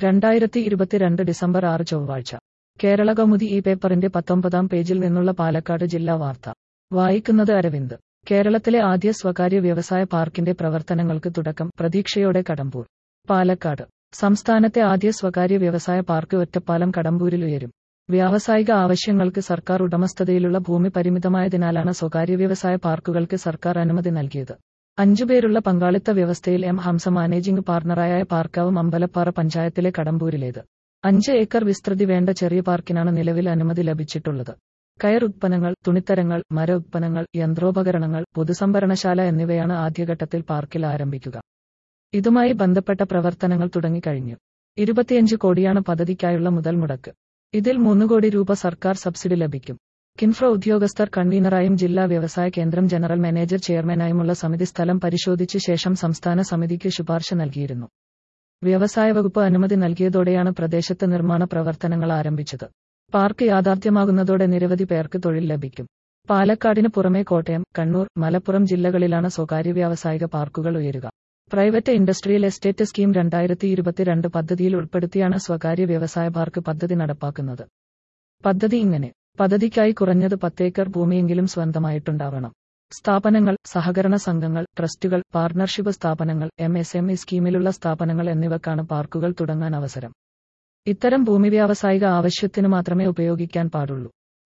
രണ്ടായിരത്തി ഇരുപത്തിരണ്ട് ഡിസംബർ ആറ് ചൊവ്വാഴ്ച കേരള കൗമുദി ഈ പേപ്പറിന്റെ പത്തൊമ്പതാം പേജിൽ നിന്നുള്ള പാലക്കാട് ജില്ലാ വാർത്ത വായിക്കുന്നത് അരവിന്ദ് കേരളത്തിലെ ആദ്യ സ്വകാര്യ വ്യവസായ പാർക്കിന്റെ പ്രവർത്തനങ്ങൾക്ക് തുടക്കം പ്രതീക്ഷയോടെ കടമ്പൂർ പാലക്കാട് സംസ്ഥാനത്തെ ആദ്യ സ്വകാര്യ വ്യവസായ പാർക്ക് ഒറ്റപ്പാലം കടമ്പൂരിൽ ഉയരും വ്യാവസായിക ആവശ്യങ്ങൾക്ക് സർക്കാർ ഉടമസ്ഥതയിലുള്ള ഭൂമി പരിമിതമായതിനാലാണ് സ്വകാര്യ വ്യവസായ പാർക്കുകൾക്ക് സർക്കാർ അനുമതി നൽകിയത് അഞ്ചുപേരുള്ള പങ്കാളിത്ത വ്യവസ്ഥയിൽ എം ഹംസ മാനേജിംഗ് പാർട്ണറായ പാർക്കാവും അമ്പലപ്പാറ പഞ്ചായത്തിലെ കടമ്പൂരിലേത് അഞ്ച് ഏക്കർ വിസ്തൃതി വേണ്ട ചെറിയ പാർക്കിനാണ് നിലവിൽ അനുമതി ലഭിച്ചിട്ടുള്ളത് കയർ ഉത്പന്നങ്ങൾ തുണിത്തരങ്ങൾ മര ഉത്പന്നങ്ങൾ യന്ത്രോപകരണങ്ങൾ പൊതുസംഭരണശാല എന്നിവയാണ് ആദ്യഘട്ടത്തിൽ പാർക്കിൽ ആരംഭിക്കുക ഇതുമായി ബന്ധപ്പെട്ട പ്രവർത്തനങ്ങൾ തുടങ്ങിക്കഴിഞ്ഞു ഇരുപത്തിയഞ്ച് കോടിയാണ് പദ്ധതിക്കായുള്ള മുതൽ മുടക്ക് ഇതിൽ മൂന്ന് കോടി രൂപ സർക്കാർ സബ്സിഡി ലഭിക്കും കിൻഫ്ര ഉദ്യോഗസ്ഥർ കൺവീനറായും ജില്ലാ വ്യവസായ കേന്ദ്രം ജനറൽ മാനേജർ ചെയർമാനായുമുള്ള സമിതി സ്ഥലം പരിശോധിച്ച ശേഷം സംസ്ഥാന സമിതിക്ക് ശുപാർശ നൽകിയിരുന്നു വ്യവസായ വകുപ്പ് അനുമതി നൽകിയതോടെയാണ് പ്രദേശത്ത് നിർമ്മാണ പ്രവർത്തനങ്ങൾ ആരംഭിച്ചത് പാർക്ക് യാഥാർത്ഥ്യമാകുന്നതോടെ നിരവധി പേർക്ക് തൊഴിൽ ലഭിക്കും പാലക്കാടിന് പുറമെ കോട്ടയം കണ്ണൂർ മലപ്പുറം ജില്ലകളിലാണ് സ്വകാര്യ വ്യാവസായിക പാർക്കുകൾ ഉയരുക പ്രൈവറ്റ് ഇൻഡസ്ട്രിയൽ എസ്റ്റേറ്റ് സ്കീം രണ്ടായിരത്തി ഇരുപത്തിരണ്ട് പദ്ധതിയിൽ ഉൾപ്പെടുത്തിയാണ് സ്വകാര്യ വ്യവസായ പാർക്ക് പദ്ധതി നടപ്പാക്കുന്നത് പദ്ധതി ഇങ്ങനെ പദ്ധതിക്കായി കുറഞ്ഞത് പത്തേക്കർ ഭൂമിയെങ്കിലും സ്വന്തമായിട്ടുണ്ടാവണം സ്ഥാപനങ്ങൾ സഹകരണ സംഘങ്ങൾ ട്രസ്റ്റുകൾ പാർട്ണർഷിപ്പ് സ്ഥാപനങ്ങൾ എം എസ് എം ഇ സ്കീമിലുള്ള സ്ഥാപനങ്ങൾ എന്നിവക്കാണ് പാർക്കുകൾ തുടങ്ങാൻ അവസരം ഇത്തരം ഭൂമി വ്യാവസായിക ആവശ്യത്തിന് മാത്രമേ ഉപയോഗിക്കാൻ പാടുള്ളൂ